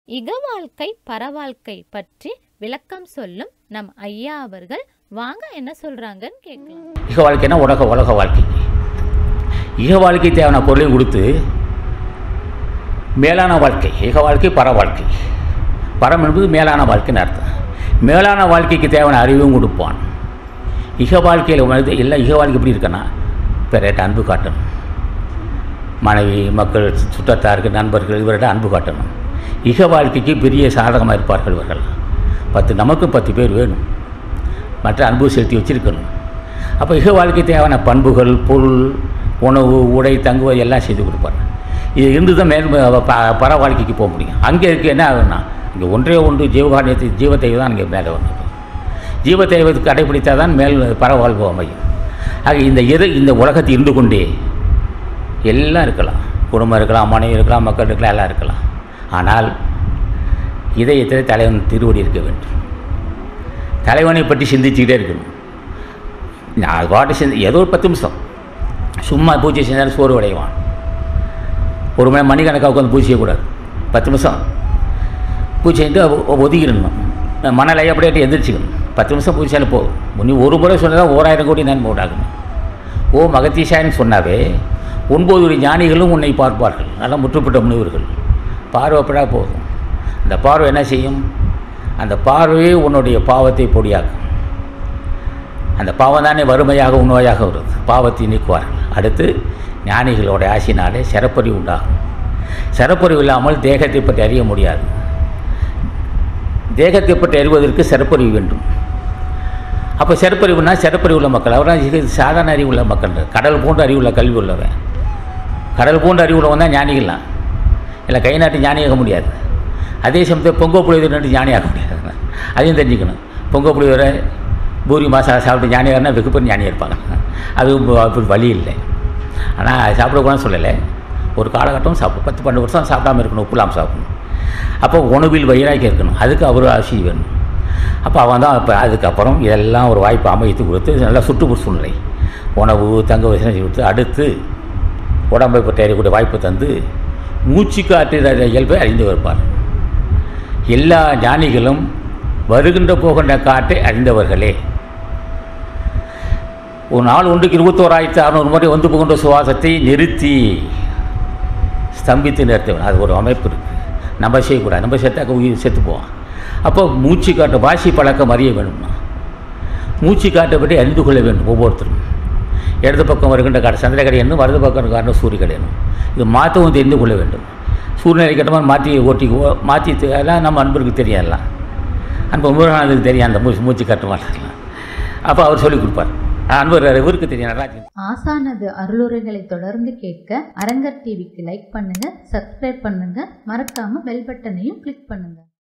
இக வாழ்க்கை பரவாழ்க்கை பற்றி விளக்கம் சொல்லும் நம் ஐயா அவர்கள் வாங்க என்ன சொல்றாங்கன்னு கேட்கலாம் இக வாழ்க்கைனா உலக உலக வாழ்க்கை இக வாழ்க்கை தேவையான பொருளையும் கொடுத்து மேலான வாழ்க்கை இக வாழ்க்கை பர வாழ்க்கை பரம் என்பது மேலான வாழ்க்கைன்னு அர்த்தம் மேலான வாழ்க்கைக்கு தேவையான அறிவும் கொடுப்பான் இக வாழ்க்கையில் வந்து எல்லாம் இக வாழ்க்கை எப்படி இருக்குன்னா பிறட்ட அன்பு காட்டணும் மனைவி மக்கள் சுற்றத்தாருக்கு நண்பர்கள் இவர்கிட்ட அன்பு காட்டணும் இக வாழ்க்கைக்கு பெரிய சாதகமாக இருப்பார்கள் இவர்கள் பத்து நமக்கு பத்து பேர் வேணும் மற்ற அன்பு செலுத்தி வச்சிருக்கணும் அப்போ இக வாழ்க்கை தேவையான பண்புகள் பொருள் உணவு உடை தங்குவது எல்லாம் செய்து கொடுப்பார் இது இருந்து தான் மேல் ப- பர வாழ்க்கைக்கு போக முடியும் அங்கே இருக்க என்ன ஆகும்னா இங்கே ஒன்றே ஒன்று ஜீவகாரியத்தை ஜீவத்தை தான் இங்கே மேலே வந்தது ஜீவத்தை கடைபிடித்தால் தான் மேல் பரவாழ்வு அமையும் ஆக இந்த இரு இந்த உலகத்தில் இருந்து கொண்டே எல்லாம் இருக்கலாம் குடும்பம் இருக்கலாம் மனைவி இருக்கலாம் மக்கள் இருக்கலாம் எல்லாம் இருக்கலாம் ஆனால் இதயத்தில் தலைவன் திருவடி இருக்க வேண்டும் தலைவனை பற்றி சிந்திச்சுக்கிட்டே இருக்கணும் நான் அது பாட்டு சிந்தி ஏதோ ஒரு பத்து நிமிஷம் சும்மா பூஜை செஞ்சாலும் சோறு விளைவான் ஒரு மணி மணிக்கணக்காக உட்காந்து பூஜை செய்யக்கூடாது பத்து நிமிஷம் பூஜை செஞ்சுட்டு ஒ- ஒதுக்கிடணும் மணலை அப்படியே எந்திரிச்சிக்கணும் பத்து நிமிஷம் பூஜை செய்யணும் போதும் நீ ஒரு முறை சொன்னதான் ஓராயிரம் கோடி நன்மை உண்டாகணும் ஓ மகத்தீசாயின்னு சொன்னாவே ஒன்பது ஒரு ஞானிகளும் உன்னை பார்ப்பார்கள் நல்லா முற்றுப்பட்ட முனிவர்கள் பார்வைப்படா போதும் அந்த பார்வை என்ன செய்யும் அந்த பார்வையே உன்னுடைய பாவத்தை பொடியாக்கும் அந்த பாவம் தானே வறுமையாக உணவையாக வருது பாவத்தை நீக்குவார்கள் அடுத்து ஞானிகளோட ஆசினாலே சிறப்பறிவு உண்டாகும் சிறப்பறிவு இல்லாமல் தேகத்தை பற்றி அறிய முடியாது தேகத்தை பற்றி அறிவதற்கு சிறப்பறிவு வேண்டும் அப்போ சிறப்பறிவுனா சிறப்பறிவு உள்ள மக்கள் அவரால் இது சாதாரண அறிவு உள்ள மக்கள் கடல் போன்ற அறிவுள்ள கல்வி உள்ளவன் கடல் போன்ற அறிவு உள்ளவன் தான் ஞானிகள்லாம் இல்லை கை நாட்டு ஞானியாக முடியாது அதே சமயத்தில் பொங்க புளியோதரை நட்டு ஞானியாக முடியாது அதையும் தெரிஞ்சுக்கணும் பொங்க புளியோதரை பூரி மசாலா சாப்பிட்டு ஞானியார்னா வெகு பேர் ஞானியாக இருப்பாங்க அது ப- அப்படி வழி இல்லை ஆனால் சாப்பிடக்கூடாதுன்னு சொல்லலை ஒரு காலகட்டம் சாப்பிடும் பத்து பன்னெண்டு வருஷம் சாப்பிடாம இருக்கணும் உப்புலாம் சாப்பிடணும் அப்போ உணவில் வயிறாக்கி இருக்கணும் அதுக்கு அவர் ஆசி வேணும் அப்போ அவன் தான் இப்போ அதுக்கப்புறம் இதெல்லாம் ஒரு வாய்ப்பு அமைத்து கொடுத்து நல்லா சுற்றுப்புற சூழ்நிலை உணவு தங்க வசதி கொடுத்து அடுத்து உடம்பை பற்றி அறியக்கூடிய வாய்ப்பு தந்து மூச்சு காற்று இயல்பை அறிந்து வைப்பார் எல்லா ஞானிகளும் வருகின்ற போகின்ற காற்றை அறிந்தவர்களே ஒரு நாள் ஒன்றுக்கு இருபத்தோராயிரத்தி அறநூறு முறை வந்து போகின்ற சுவாசத்தை நிறுத்தி ஸ்தம்பித்து நிறுத்தவன் அது ஒரு அமைப்பு இருக்குது நம்ம செய்யக்கூடாது நம்ம செத்தாக்க உயிர் செத்து போவான் அப்போ மூச்சு காட்ட வாசி பழக்கம் அறிய வேணும்னா மூச்சு காட்டை பற்றி அறிந்து கொள்ள வேண்டும் ஒவ்வொருத்தரும் இடது பக்கம் வருகின்ற காடு சந்திரகடை என்னும் வலது பக்கம் காரணம் சூரியகடை என்னும் இது மாற்றவும் தெரிந்து கொள்ள வேண்டும் சூழ்நிலை கட்டமாக மாற்றி ஓட்டி ஓ- மாற்றி தெ- எல்லாம் நம்ம அன்பருக்கு தெரியும் எல்லாம் அன்பு முருகனாதுக்கு தெரியும் அந்த மூச்சு மூச்சு காட்ட மாட்டலாம் அப்போ அவர் சொல்லிக் கொடுப்பார் அன்பர் இவருக்கு தெரியும் நடராஜன் ஆசானது அருளுரைகளை தொடர்ந்து கேட்க அரங்கர் டிவிக்கு லைக் பண்ணுங்க சப்ஸ்கிரைப் பண்ணுங்க மறக்காம பெல் பட்டனையும் கிளிக் பண்ணுங்க